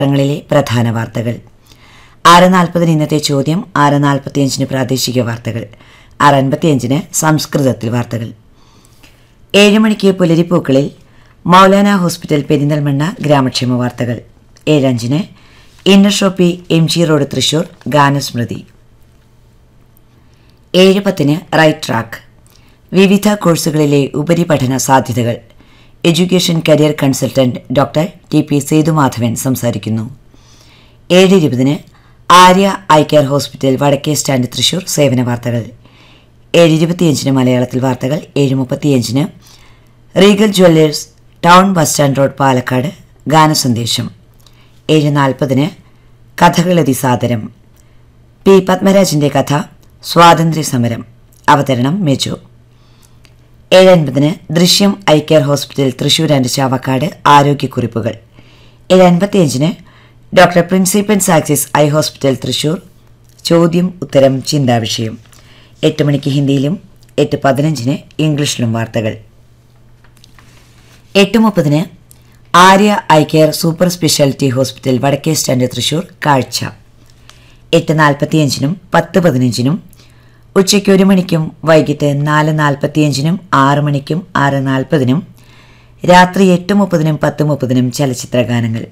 ങ്ങളിലെ പ്രധാന വാർത്തകൾ ആറ് നാൽപ്പതിന് ഇന്നത്തെ ചോദ്യം ആറ് നാൽപ്പത്തിയഞ്ചിന് പ്രാദേശിക വാർത്തകൾ ആറ് അൻപത്തിയഞ്ചിന് സംസ്കൃതത്തിൽ വാർത്തകൾ ഏഴ് മണിക്ക് പുലരിപ്പൂക്കളിൽ മൗലാന ഹോസ്പിറ്റൽ പെരിന്തൽമണ്ണ ഗ്രാമക്ഷേമ വാർത്തകൾ ഏഴഞ്ചിന് inner shoppe M G road Thrissur ഗാനസ്മൃതി ഏഴ് പത്തിന് റൈറ്റ് ട്രാക്ക് വിവിധ കോഴ്സുകളിലെ ഉപരിപഠന സാധ്യതകൾ education career consultant doctor T P Sethumadhavan സംസാരിക്കുന്നു ഏഴ് ഇരുപതിന് ആര്യ ഐ കെയർ ഹോസ്പിറ്റൽ വടക്കേ സ്റ്റാൻഡ് തൃശൂർ സേവന വാർത്തകൾ ഏഴ് ഇരുപത്തിയഞ്ചിന് മലയാളത്തിൽ വാർത്തകൾ ഏഴ് മുപ്പത്തിയഞ്ചിന് Regal jewellers town bus stand road Palakkad ഗാനസന്ദേശം ഏഴ് നാൽപ്പതിന് കഥകളതി സാദരം പി പത്മരാജന്റെ കഥ സ്വാതന്ത്ര്യ സമരം അവതരണം മെജു ഏഴ് അൻപതിന് ദൃശ്യം eye care hospital Thrissur and Chavakkad ആരോഗ്യക്കുറിപ്പുകൾ ഏഴ് അൻപത്തിയഞ്ചിന് ഡോക്ടർ പ്രിൻസിപ്പൻസ് ആക്സിസ് ഐ ഹോസ്പിറ്റൽ തൃശൂർ ചോദ്യം ഉത്തരം ചിന്താവിഷയം എട്ട് മണിക്ക് ഹിന്ദിയിലും എട്ട് പതിനഞ്ചിന് ഇംഗ്ലീഷിലും വാർത്തകൾ എട്ട് മുപ്പതിന് Arya eye care super speciality hospital വടക്കേ സ്റ്റാൻഡ് തൃശൂർ കാഴ്ച എട്ട് നാൽപ്പത്തിയഞ്ചിനും പത്ത് പതിനഞ്ചിനും ഉച്ചയ്ക്ക് ഒരു മണിക്കും വൈകിട്ട് നാല് നാൽപ്പത്തിയഞ്ചിനും ആറ് മണിക്കും ആറ് നാൽപ്പതിനും രാത്രി എട്ട് മുപ്പതിനും പത്ത് മുപ്പതിനും ചലച്ചിത്ര ഗാനങ്ങൾ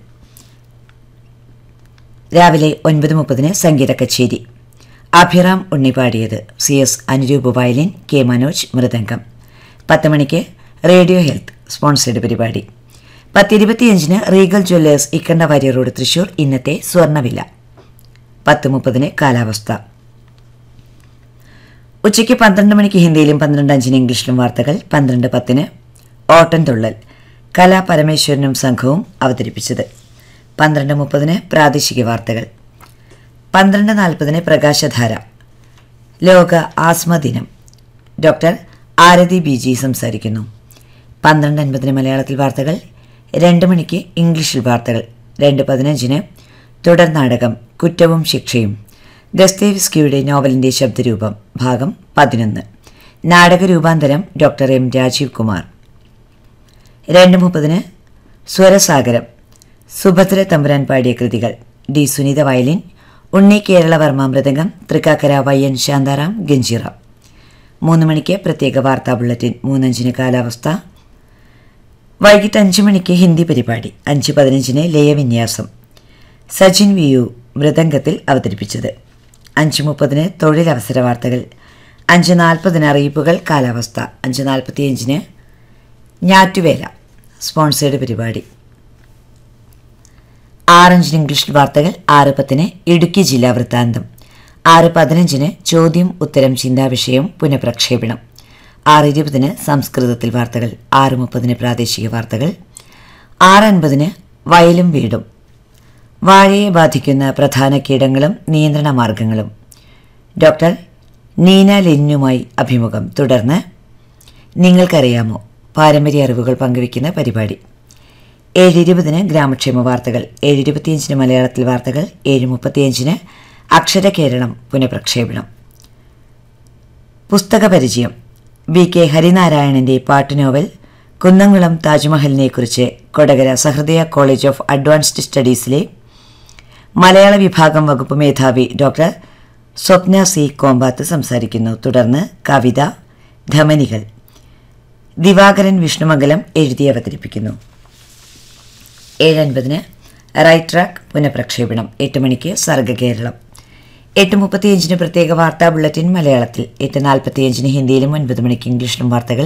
രാവിലെ ഒൻപത് മുപ്പതിന് സംഗീത കച്ചേരി അഭിറാം ഉണ്ണി പാടിയത് C S Anuroop violin K Manoj മൃദംഗം പത്ത് മണിക്ക് റേഡിയോ ഹെൽത്ത് സ്പോൺസേഡ് പരിപാടി പത്തിരുപത്തിയഞ്ചിന് Regal jewellers Ikkandavari road Thrissur ഇന്നത്തെ സ്വർണ്ണവില പത്ത് മുപ്പതിന് കാലാവസ്ഥ ഉച്ചയ്ക്ക് പന്ത്രണ്ട് മണിക്ക് ഹിന്ദിയിലും പന്ത്രണ്ട് അഞ്ചിന് ഇംഗ്ലീഷിലും വാർത്തകൾ പന്ത്രണ്ട് പത്തിന് ഓട്ടൻ തുള്ളൽ കലാ പരമേശ്വരനും സംഘവും അവതരിപ്പിച്ചത് പന്ത്രണ്ട് മുപ്പതിന് പ്രാദേശിക വാർത്തകൾ പന്ത്രണ്ട് നാൽപ്പതിന് പ്രകാശധാര ലോക ആസ്മ ദിനം ഡോക്ടർ ആരതി ബി ജി സംസാരിക്കുന്നു പന്ത്രണ്ട് അൻപതിന് മലയാളത്തിൽ വാർത്തകൾ രണ്ട് മണിക്ക് ഇംഗ്ലീഷിൽ വാർത്തകൾ രണ്ട് പതിനഞ്ചിന് തുടർ നാടകം കുറ്റവും ശിക്ഷയും ദസ്തേവിസ്കിയുടെ നോവലിന്റെ ശബ്ദരൂപം ഭാഗം പതിനൊന്ന് നാടകരൂപാന്തരം ഡോക്ടർ എം രാജീവ് കുമാർ രണ്ട് മുപ്പതിന് സ്വരസാഗരം സുഭദ്ര തമ്പുരാൻ പാടിയ കൃതികൾ ഡി സുനിത വയലിൻ ഉണ്ണി കേരളവർമ്മ മൃദംഗം തൃക്കാക്കര വയ്യൻ ശാന്താറാം ഗഞ്ചിറ മൂന്ന് മണിക്ക് പ്രത്യേക വാർത്താ ബുള്ളറ്റിൻ മൂന്നഞ്ചിന് കാലാവസ്ഥ വൈകിട്ട് അഞ്ച് മണിക്ക് ഹിന്ദി പരിപാടി അഞ്ച് പതിനഞ്ചിന് ലയവിന്യാസം സജിൻ വിയു മൃദംഗത്തിൽ അവതരിപ്പിച്ചത് അഞ്ച് മുപ്പതിന് തൊഴിലവസര വാർത്തകൾ അഞ്ച് നാൽപ്പതിന് അറിയിപ്പുകൾ കാലാവസ്ഥ അഞ്ച് നാൽപ്പത്തിയഞ്ചിന് ഞാറ്റുവേല സ്പോൺസേഡ് പരിപാടി ആറഞ്ചിന് ഇംഗ്ലീഷ് വാർത്തകൾ ആറ് പത്തിന് ഇടുക്കി ജില്ലാ വൃത്താന്തം ആറ് പതിനഞ്ചിന് ചോദ്യം ഉത്തരം ചിന്താവിഷയം പുനഃപ്രക്ഷേപണം ആറ് ഇരുപതിന് സംസ്കൃതത്തിൽ വാർത്തകൾ ആറ് മുപ്പതിന് പ്രാദേശിക വാർത്തകൾ ആറ് അൻപതിന് വയലും വീടും വാഴയെ ബാധിക്കുന്ന പ്രധാന കീടങ്ങളും നിയന്ത്രണ മാർഗങ്ങളും ഡോക്ടർ നീന ലെന്നുമായി അഭിമുഖം തുടർന്ന് നിങ്ങൾക്കറിയാമോ പാരമ്പര്യ അറിവുകൾ പങ്കുവയ്ക്കുന്ന പരിപാടി ഏഴ് ഇരുപതിന് ഗ്രാമക്ഷേമ വാർത്തകൾ ഏഴ് ഇരുപത്തിയഞ്ചിന് മലയാളത്തിൽ വാർത്തകൾ ഏഴ് മുപ്പത്തിയഞ്ചിന് അക്ഷര കേരളം പുനഃപ്രക്ഷേപണം പുസ്തക പരിചയം വി കെ ഹരിനാരായണന്റെ പാട്ടുനോവൽ കുന്നംകുളം താജ്മഹലിനെക്കുറിച്ച് Kodakara Sahrdaya college of advanced സ്റ്റഡീസിലെ മലയാള വിഭാഗം വകുപ്പ് മേധാവി ഡോക്ടർ സ്വപ്ന സി കോമ്പാത്ത് സംസാരിക്കുന്നു തുടർന്ന് കവിത ധമനികൾ ദിവാകരൻ വിഷ്ണുമംഗലം എഴുതി അവതരിപ്പിക്കുന്നു ഏഴൻപതിന് റൈറ്റ് ട്രാക്ക് പുനഃപ്രക്ഷേപണം എട്ട് മണിക്ക് സർഗകേരളം എട്ട് മുപ്പത്തിയഞ്ചിന് പ്രത്യേക വാർത്താ ബുള്ളറ്റിൻ മലയാളത്തിൽ എട്ട് നാൽപ്പത്തിയഞ്ചിന് ഹിന്ദിയിലും ഒൻപത് മണിക്ക് ഇംഗ്ലീഷിലും വാർത്തകൾ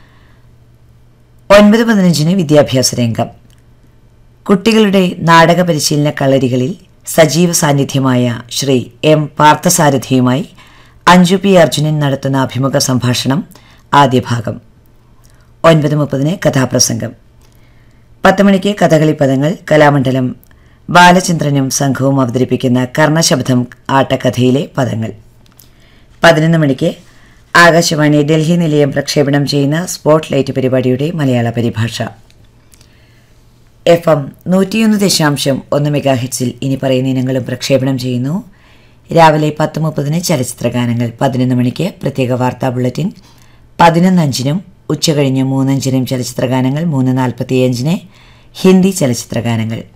ഒൻപത് പതിനഞ്ചിന് വിദ്യാഭ്യാസ രംഗം കുട്ടികളുടെ നാടക പരിശീലന കളരികളിൽ സജീവ സാന്നിധ്യമായ ശ്രീ എം പാർത്ഥസാരഥിയുമായി അഞ്ജു പി അർജുനൻ നടത്തുന്ന അഭിമുഖ സംഭാഷണം ആദ്യ ഭാഗം ഒൻപത് മുപ്പതിന് കഥാപ്രസംഗം പത്ത് മണിക്ക് കഥകളി പദങ്ങൾ കലാമണ്ഡലം ബാലചന്ദ്രനും സംഘവും അവതരിപ്പിക്കുന്ന കർണശബ്ദം ആട്ടക്കഥയിലെ പദങ്ങൾ പതിനൊന്ന് മണിക്ക് ആകാശവാണി ഡൽഹി നിലയം പ്രക്ഷേപണം ചെയ്യുന്ന സ്പോട്ട് ലൈറ്റ് പരിപാടിയുടെ മലയാള പരിഭാഷ എഫ് എം നൂറ്റിയൊന്ന് ദശാംശം ഒന്ന് മെഗാ ഹിറ്റ്സിൽ ഇനി പറയുന്ന ഇനങ്ങളും പ്രക്ഷേപണം ചെയ്യുന്നു രാവിലെ പത്ത് മുപ്പതിന് ചലച്ചിത്ര ഗാനങ്ങൾ പതിനൊന്ന് മണിക്ക് പ്രത്യേക വാർത്താ ബുള്ളറ്റിൻ പതിനൊന്ന് അഞ്ചിനും ഉച്ചകഴിഞ്ഞ് മൂന്നഞ്ചിനും ചലച്ചിത്ര ഗാനങ്ങൾ മൂന്ന് നാൽപ്പത്തിയഞ്ചിന് ഹിന്ദി ചലച്ചിത്ര ഗാനങ്ങൾ